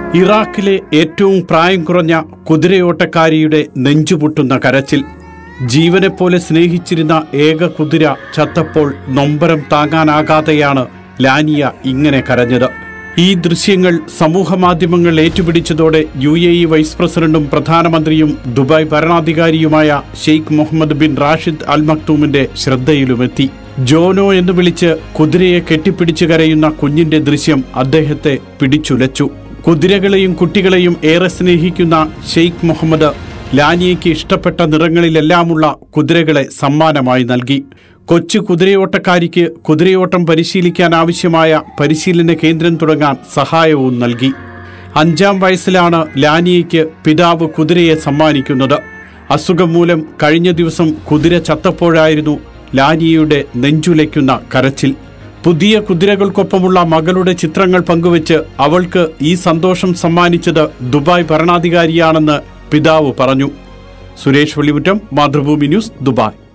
ഇറാഖിലെ ഏറ്റവും പ്രായം കുറഞ്ഞ കുതിരയോട്ടക്കാരിയുടെ നെഞ്ചുപൊട്ടുന്ന കരച്ചിൽ ജീവനെപ്പോലെ സ്നേഹിച്ചിരുന്ന ഏക കുതിര ചത്തപ്പോൾ നൊമ്പരം താങ്ങാനാകാതെയാണ് ലാനിയ ഇങ്ങനെ കരഞ്ഞത് ഈ ദൃശ്യങ്ങൾ സമൂഹമാധ്യമങ്ങൾ ഏറ്റുപിടിച്ചതോടെ യു എ ഇ വൈസ് പ്രസിഡന്റും പ്രധാനമന്ത്രിയും ദുബായ് ഭരണാധികാരിയുമായ Sheikh Mohammed bin Rashid Al മക്തൂമിന്റെ ശ്രദ്ധയിലുമെത്തി ജോനോ എന്ന് വിളിച്ച് കുതിരയെ കെട്ടിപ്പിടിച്ചു കരയുന്ന കുഞ്ഞിന്റെ ദൃശ്യം അദ്ദേഹത്തെ പിടിച്ചുലച്ചു കുതിരകളെയും കുട്ടികളെയും ഏറെ സ്നേഹിക്കുന്ന ഷെയ്ഖ് മുഹമ്മദ് ലാനിയയ്ക്ക് ഇഷ്ടപ്പെട്ട നിറങ്ങളിലെല്ലാമുള്ള കുതിരകളെ സമ്മാനമായി നൽകി കൊച്ചു കുതിരയോട്ടക്കാരിക്ക് കുതിരയോട്ടം പരിശീലിക്കാൻ ആവശ്യമായ പരിശീലന കേന്ദ്രം തുടങ്ങാൻ സഹായവും നൽകി അഞ്ചാം വയസ്സിലാണ് ലാനിയയ്ക്ക് പിതാവ് കുതിരയെ സമ്മാനിക്കുന്നത് അസുഖം മൂലം കഴിഞ്ഞ ദിവസം കുതിര ചത്തപ്പോഴായിരുന്നു ലാനിയയുടെ നെഞ്ചുലയ്ക്കുന്ന കരച്ചിൽ പുതിയ കുതിരകൾക്കൊപ്പമുള്ള മകളുടെ ചിത്രങ്ങൾ പങ്കുവച്ച് അവൾക്ക് ഈ സന്തോഷം സമ്മാനിച്ചത് ദുബായ് ഭരണാധികാരിയാണെന്ന് പിതാവ് പറഞ്ഞു സുരേഷ് വെള്ളിമുറ്റം മാതൃഭൂമി ന്യൂസ് ദുബായ്